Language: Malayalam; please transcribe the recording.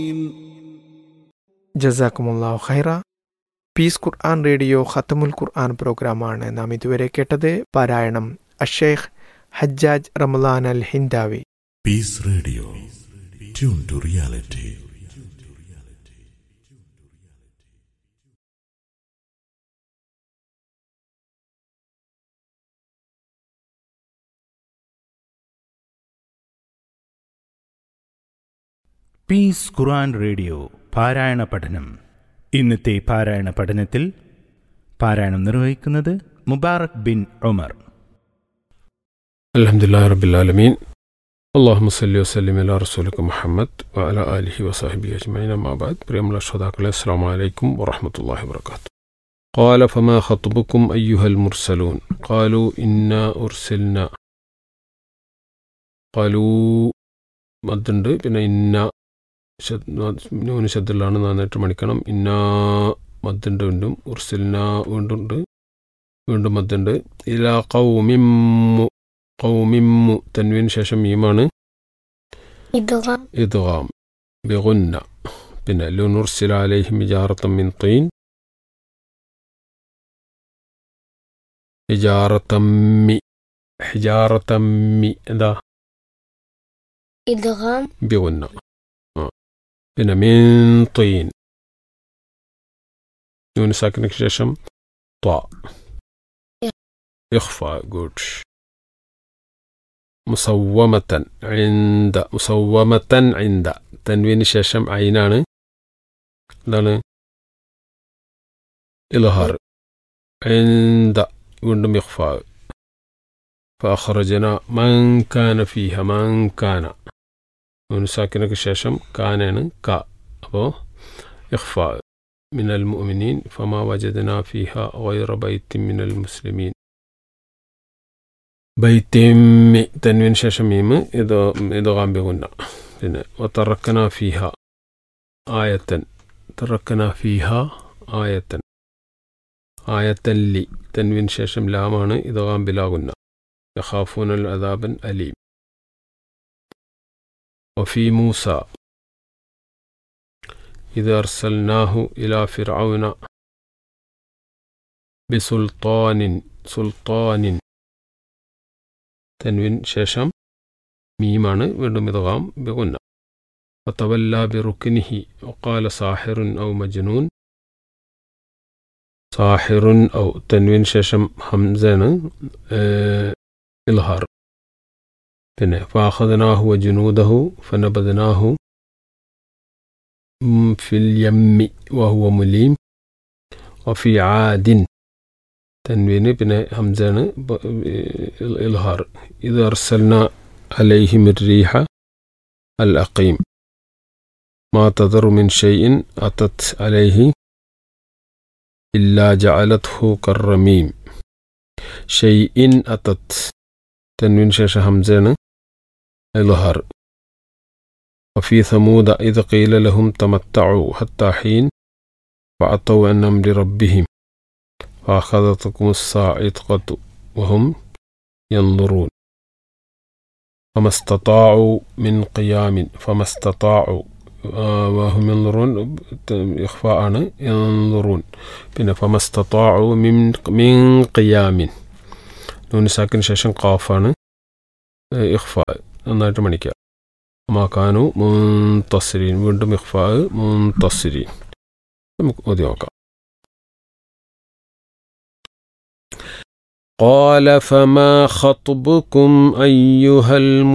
ജസാക്കുമുല്ലാ ഖൈറ പീസ് ഖുർആൻ റേഡിയോ ഖത്തമുൽ ഖുർആൻ പ്രോഗ്രാമാണ് നാം ഇതുവരെ കേട്ടത് പാരായണം Asheikh Hajjaj Ramadan al Hindawi Peace Radio. Tune to reality. Peace Quran radio പാരായണ പഠനം ഇന്നത്തെ പാരായണ പഠനത്തിൽ പാരായണം നിർവഹിക്കുന്നത് മുബാറക് ബിൻ ഉമർ الحمد لله رب العالمين اللهم صل وسلم على رسولك محمد وعلى آله وصحبه أجمعين أما بعد പ്രിയമുള്ള ശ്രോതാക്കളെ السلام عليكم ورحمة الله وبركاته قال فما خطبكم أيها المرسلون قالوا إنا أرسلنا قالوا മദ്ദുണ്ട് പിന്നെ ഇന്ന നൂന് ശബ്ദത്തിലാണ് നന്നായിട്ട് മണിക്കണം ഇന്ന മദ്ദുണ്ട് വീണ്ടും ഉർസിൽന വീണ്ടും ഉണ്ട് വീണ്ടും മദ്ദുണ്ട് ഇലാ കൗമിമ്മു കൗമിമ്മു തൻവീന് ശേഷം മീമാണ് إدغام ഇദ്ഗാം ബിഗുന്ന പിന്നെ ലുനുർസില അലൈഹിം ഇജാറത്തം മിൻ തീൻ ഹിജാറത്തമ്മി ഹിജാറത്തമ്മി എന്താ إدغام ബിഗുന്ന ആ പിന്നെ മിൻ തീൻ നൂന് സാക്കിനു ശേഷം ത്വ ഇഖ്ഫ ഗുഡ് മുസവമത്തൻ عند മുസവമത്തൻ عند തൻവീന് ശേഷം ഐനാണ് എന്താണ് ഇൽഹാർ عند വീണ്ടും ഇഖ്ഫ فأخرجنا من كان فيها من كان നൂന് സാക്കിനക്ക് ശേഷം കാനാണ് ക അപ്പോൾ ഇഖ്ഫ من المؤمنين فما وجدنا فيها غير بيت من المسلمين ബൈത്തിമ്മി തൻവിന് ശേഷം മീമ് ഇത് ഇത് കാമ്പികുന്ന പിന്നെ തറക്കന ഫീഹ ആയത്തൻ തറക്കന ഫീഹ ആയത്തൻ ആയത്തല്ലി തൻവിന് ശേഷം ലാമാണ് ഇത് കാമ്പിലാകുന്ന യഖാഫൂനൽ അദാബൻ അലീം وفي موسى إذا أرسلناه إلى فرعون بسلطان سلطان തൻവിൻ ശേഷം മീമാണ് വീണ്ടും ഇതുകാം ബിഗുന്ന وتولى بركنه وقال ساحر أو مجنون ساحر أو تنوين ششم همزان آه إلهار പിന്നെ فأخذناه وجنوده فنبذناه في اليم وهو مليم وفي عاد തൻവീന് പിന്നെ ഹംസാണ് ഇൽഹാർ ഇത് അർസൽന അലൈഹിം الريح الأقيم ما تذر من شيء أتت عليه إلا جعلته كالرميم شيء أتت تنوين شاشة همزان إظهار وفي ثمود إذ قيل لهم تمتعوا حتى حين فعطوا عن أمر ربهم فأخذتكم الصاعقة وهم ينظرون فما استطاعوا من قيام فما استطاعوا آه وهم ينظرون إخفاء ينظرون പിന്നെ فما استطاعوا من من قيام നൂന് സാക്കിന് ശേഷം ഖാഫാണ് ഇഖ്ഫ നന്നായിട്ട് മണിക്കുക മാക്കാനു മുൻതസ്രീൻ വീണ്ടും ഇഖ്ഫാ മുൻതസ്രീൻ നമുക്ക് ഓതി നോക്കാം قال فما خطبكم أيها الم